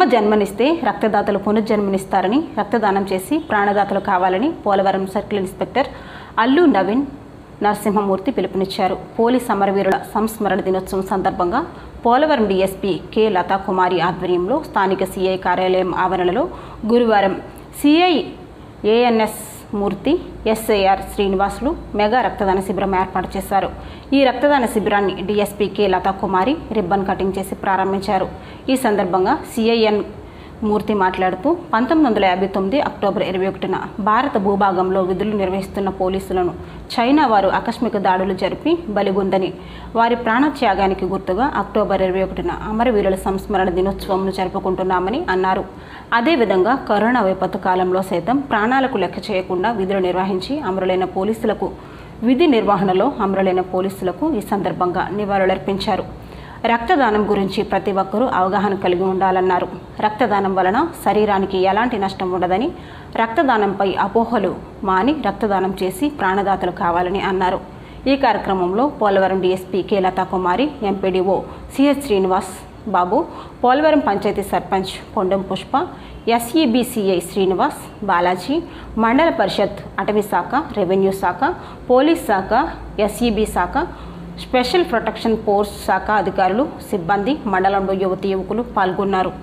జన్మనిస్తే రక్తదాతలు పునర్జన్మనిస్తారని రక్తదానం చేసి ప్రాణదాతలు కావాలని పోలవరం సర్కిల్ ఇన్స్పెక్టర్ అల్లు నవీన్ నరసింహమూర్తి పిలుపునిచ్చారు పోలీస్ అమరవీరుల సంస్మరణ దినోత్సవం సందర్భంగా పోలవరం డీఎస్పీ కె లతా కుమారి ఆధ్వర్యంలో స్థానిక సిఐ కార్యాలయం ఆవరణలో గురువారం CI ANS Murthy SIR Srinivasulu mega రక్తదాన శిబిరం ఏర్పాటు చేశారు ఈ రక్తదాన శిబిరాన్ని DSP K Latha Kumari ribbon cutting చేసి ప్రారంభించారు ఈ సందర్భంగా సిఐఎన్ మూర్తి మాట్లాడుతూ పంతొమ్మిది వందల యాభై తొమ్మిది అక్టోబర్ ఇరవై ఒకటిన భారత భూభాగంలో విధులు నిర్వహిస్తున్న పోలీసులను చైనా వారు ఆకస్మిక దాడులు జరిపి బలిగొందని వారి ప్రాణత్యాగానికి గుర్తుగా అక్టోబర్ ఇరవై ఒకటిన అమరవీరుల సంస్మరణ దినోత్సవంను జరుపుకుంటున్నామని అన్నారు అదేవిధంగా కరోనా విపత్తు కాలంలో సైతం ప్రాణాలకు లెక్క చేయకుండా విధులు నిర్వహించి అమరులైన పోలీసులకు విధి నిర్వహణలో అమరులైన పోలీసులకు ఈ సందర్భంగా నివాళులర్పించారు రక్తదానం గురించి ప్రతి ఒక్కరూ అవగాహన కలిగి ఉండాలన్నారు రక్తదానం వలన శరీరానికి ఎలాంటి నష్టం ఉండదని రక్తదానంపై అపోహలు మాని రక్తదానం చేసి ప్రాణదాతలు కావాలని అన్నారు ఈ కార్యక్రమంలో Polavaram DSP K Latha Kumari MPDO CH Srinivas Babu Polavaram panchayat sarpanch Pondam Pushpa SEBCI Srinivas Balaji mandal parishad అటవీ శాఖ రెవెన్యూ శాఖ పోలీస్ శాఖ ఎస్ఈబి శాఖ స్పెషల్ ప్రొటెక్షన్ ఫోర్స్ శాఖ అధికారులు సిబ్బంది మండలంలో యువతి యువకులు పాల్గొన్నారు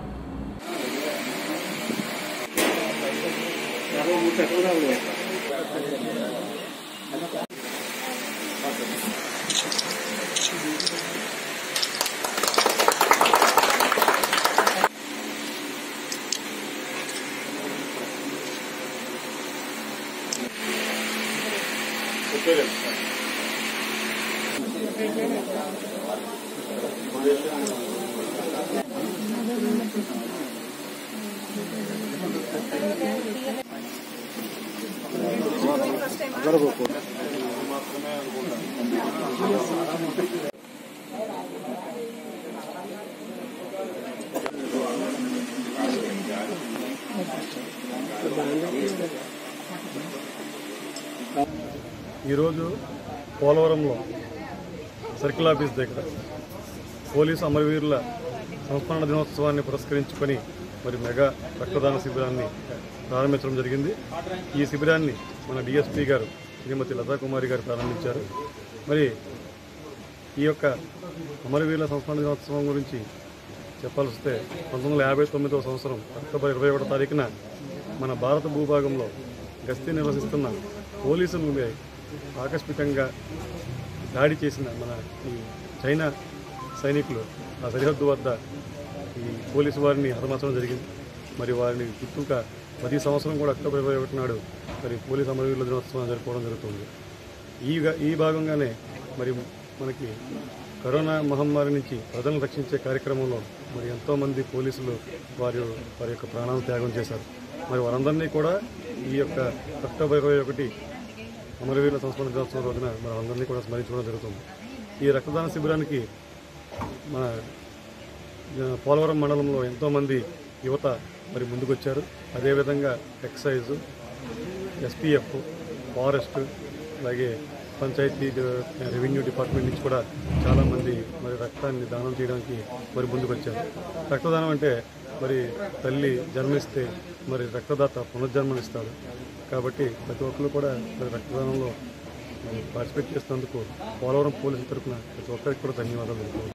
ఈరోజు పోలవరంలో సర్కిల్ ఆఫీస్ దగ్గర పోలీసు అమరవీరుల సంస్మరణ దినోత్సవాన్ని పురస్కరించుకొని మరి మెగా రక్తదాన శిబిరాన్ని ప్రారంభించడం జరిగింది ఈ శిబిరాన్ని మన డిఎస్పీ గారు శ్రీమతి లతా కుమారి గారు ప్రారంభించారు మరి ఈ యొక్క అమరవీరుల సంస్మరణ దినోత్సవం గురించి చెప్పాల్సి వస్తే పంతొమ్మిది వందల యాభై తొమ్మిదవ సంవత్సరం అక్టోబర్ ఇరవై ఒకటో తారీఖున మన భారత భూభాగంలో గస్తీ నిర్వహిస్తున్న పోలీసులపై ఆకస్మికంగా దాడి చేసిన మన ఈ చైనా సైనికులు ఆ సరిహద్దు వద్ద ఈ పోలీసు వారిని హతమార్చడం జరిగింది మరి వారిని గుర్తుగా ప్రతి సంవత్సరం కూడా అక్టోబర్ ఇరవై ఒకటి నాడు మరి పోలీసు అమరవీరుల దినోత్సవం జరుపుకోవడం జరుగుతుంది ఈ ఈ భాగంగానే మరి మనకి కరోనా మహమ్మారి నుంచి ప్రజలను రక్షించే కార్యక్రమంలో మరి ఎంతోమంది పోలీసులు వారి వారి యొక్క ప్రాణాలను త్యాగం చేశారు మరి వారందరినీ కూడా ఈ యొక్క అక్టోబర్ ఇరవై ఒకటి అమరవీరుల సంస్మరణ దినోత్సవం రోజున మరి అందరినీ కూడా స్మరించుకోవడం జరుగుతుంది ఈ రక్తదాన శిబిరానికి మన ఆ, పోలవరం మండలంలో ఎంతోమంది యువత మరి ముందుకొచ్చారు అదేవిధంగా ఎక్సైజ్ ఎస్పీఎఫ్ ఫారెస్ట్ అలాగే పంచాయతీ డి- రెవెన్యూ డిపార్ట్మెంట్ నుంచి కూడా చాలామంది మరి రక్తాన్ని దానం చేయడానికి మరి ముందుకొచ్చారు రక్తదానం అంటే మరి తల్లి జన్మిస్తే మరి రక్తదాత పునర్జన్మనిస్తాడు కాబట్టి ప్రతి ఒక్కరు కూడా మరి రక్తదానంలో మరి పార్టిసిపేట్ చేసినందుకు పోలవరం పోలీసుల తరఫున ప్రతి ఒక్కరికి కూడా ధన్యవాదాలు తెలుపుతున్నాను